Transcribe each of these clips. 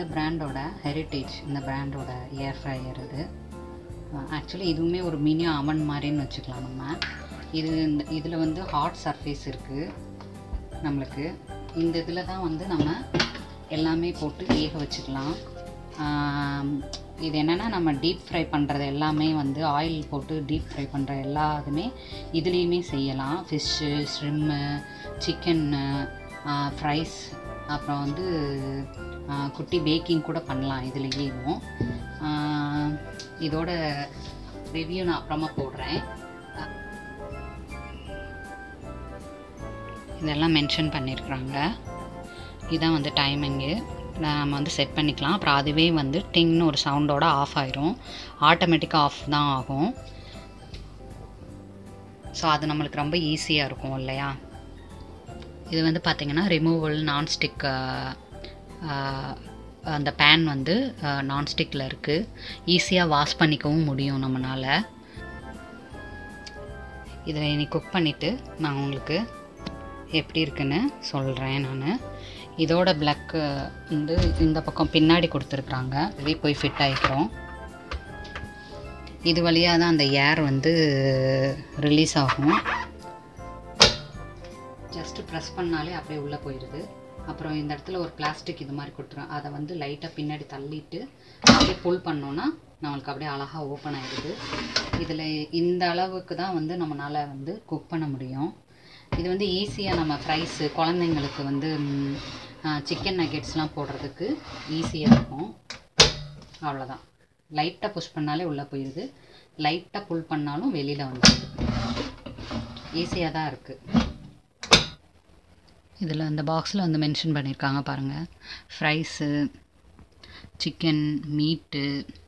இந்த பிராண்டோட ஹெரிட்டேஜ் இந்த பிராண்டோட ஏர் ஃப்ரையர் இது ஆக்சுவலி இதுவுமே ஒரு மினி அவன் மாதிரின்னு வச்சுக்கலாம் நம்ம இது இந்த இதில் வந்து ஹாட் சர்ஃபேஸ் இருக்குது நம்மளுக்கு இந்த இதில் தான் வந்து நம்ம எல்லாமே போட்டு வேக வச்சுக்கலாம் ஆம், இது என்னென்னா நம்ம டீப் ஃப்ரை பண்ணுறது எல்லாமே வந்து ஆயில் போட்டு டீப் ஃப்ரை பண்ணுற எல்லா இதுமே இதுலேயுமே செய்யலாம் ஃபிஷ்ஷு ஷ்ரிம்மு சிக்கன்னு ஃப்ரைஸ் அப்புறம் வந்து ஆ, குட்டி பேக்கிங் கூட பண்ணலாம் இதுலேயும் இதோட ரிவ்யூ நான் அப்புறமா போடுறேன் இதெல்லாம் மென்ஷன் பண்ணியிருக்கிறாங்க இதான் வந்து டைமிங்கு நம்ம வந்து செட் பண்ணிக்கலாம் அப்புறம் அதுவே வந்து டிங்னு ஒரு சவுண்டோட ஆஃப் ஆயிரும் ஆட்டோமேட்டிக்காக ஆஃப் தான் ஆகும் ஸோ அது நம்மளுக்கு ரொம்ப ஈஸியாக இருக்கும் இல்லையா இது வந்து பார்த்திங்கன்னா ரிமூவல் நான்ஸ்டிக் அந்த பேன் வந்து நான்ஸ்டிக்கில் இருக்குது ஈஸியாக வாஷ் பண்ணிக்கவும் முடியும் நம்மளால் இதை இனி குக் பண்ணிவிட்டு நான் உங்களுக்கு எப்படி இருக்குன்னு சொல்கிறேன் நான் இதோட பிளக்கு வந்து இந்த பக்கம் பின்னாடி கொடுத்துருக்குறாங்க இதுவே போய் ஃபிட் ஆகிக்கிறோம் இது வழியாக தான் அந்த ஏர் வந்து ரிலீஸ் ஆகும் ஜஸ்ட்டு ப்ரெஸ் பண்ணாலே அப்படியே உள்ளே போயிடுது அப்புறம் இந்த இடத்துல ஒரு பிளாஸ்டிக் இது மாதிரி கொடுத்துரும் அதை வந்து லைட்டாக பின்னாடி தள்ளிட்டு அப்படியே புல் பண்ணோன்னா நம்மளுக்கு அப்படியே அழகாக ஓப்பன் ஆகிடுது இதில் இந்த அளவுக்கு தான் வந்து நம்மளால் வந்து குக் பண்ண முடியும் இது வந்து ஈஸியாக நம்ம ஃப்ரைஸு குழந்தைங்களுக்கு வந்து சிக்கன் நக்கெட்ஸ்லாம் போடுறதுக்கு ஈஸியாக இருக்கும் அவ்வளோதான் லைட்டாக புஷ் பண்ணாலே உள்ளே போயிடுது லைட்டாக புல் பண்ணாலும் வெளியில் வந்துடுது ஈஸியாக தான் இருக்குது இதில் அந்த பாக்ஸில் வந்து மென்ஷன் பண்ணியிருக்காங்க பாருங்கள் ஃப்ரைஸு சிக்கன் மீட்டு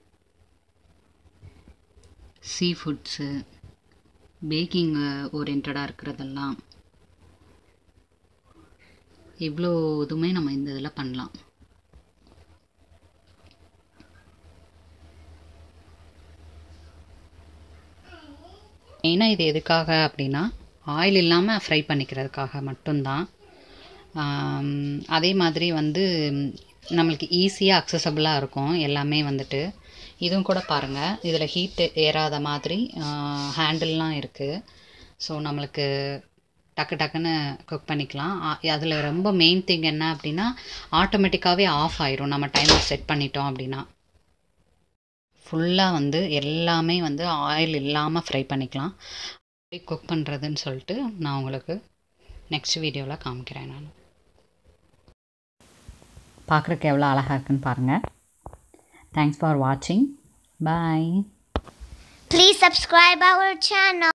சீ ஃபுட்ஸு பேக்கிங் ஓரியன்டாக இருக்கிறதெல்லாம் இவ்வளோ இதுவுமே நம்ம இந்த இதில் பண்ணலாம் மெயினாக இது எதுக்காக அப்படின்னா ஆயில் இல்லாமல் ஃப்ரை பண்ணிக்கிறதுக்காக மட்டும்தான் ஆம், அதே மாதிரி வந்து நம்மளுக்கு ஈஸியாக அக்சசபிளாக இருக்கும் எல்லாமே வந்துட்டு இதுவும் கூட பாருங்கள் இதில் ஹீட்டு ஏறாத மாதிரி ஹேண்டில்லாம் இருக்குது ஸோ நம்மளுக்கு டக்கு டக்குன்னு குக் பண்ணிக்கலாம் அதில் ரொம்ப மெயின் திங் என்ன அப்படின்னா ஆட்டோமேட்டிக்காகவே ஆஃப் ஆயிரும் நம்ம டைமர் செட் பண்ணிட்டோம் அப்படின்னா ஃபுல்லாக வந்து எல்லாமே வந்து ஆயில் இல்லாமல் ஃப்ரை பண்ணிக்கலாம் எப்படி குக் பண்ணுறதுன்னு சொல்லிட்டு நான் உங்களுக்கு நெக்ஸ்ட் வீடியோவில் காமிக்கிறேன் நான் பார்க்குறக்கு எவ்வளோ அழகாக இருக்குன்னு பாருங்கள் தேங்க்ஸ் ஃபார் வாட்சிங் பாய் Please subscribe our channel.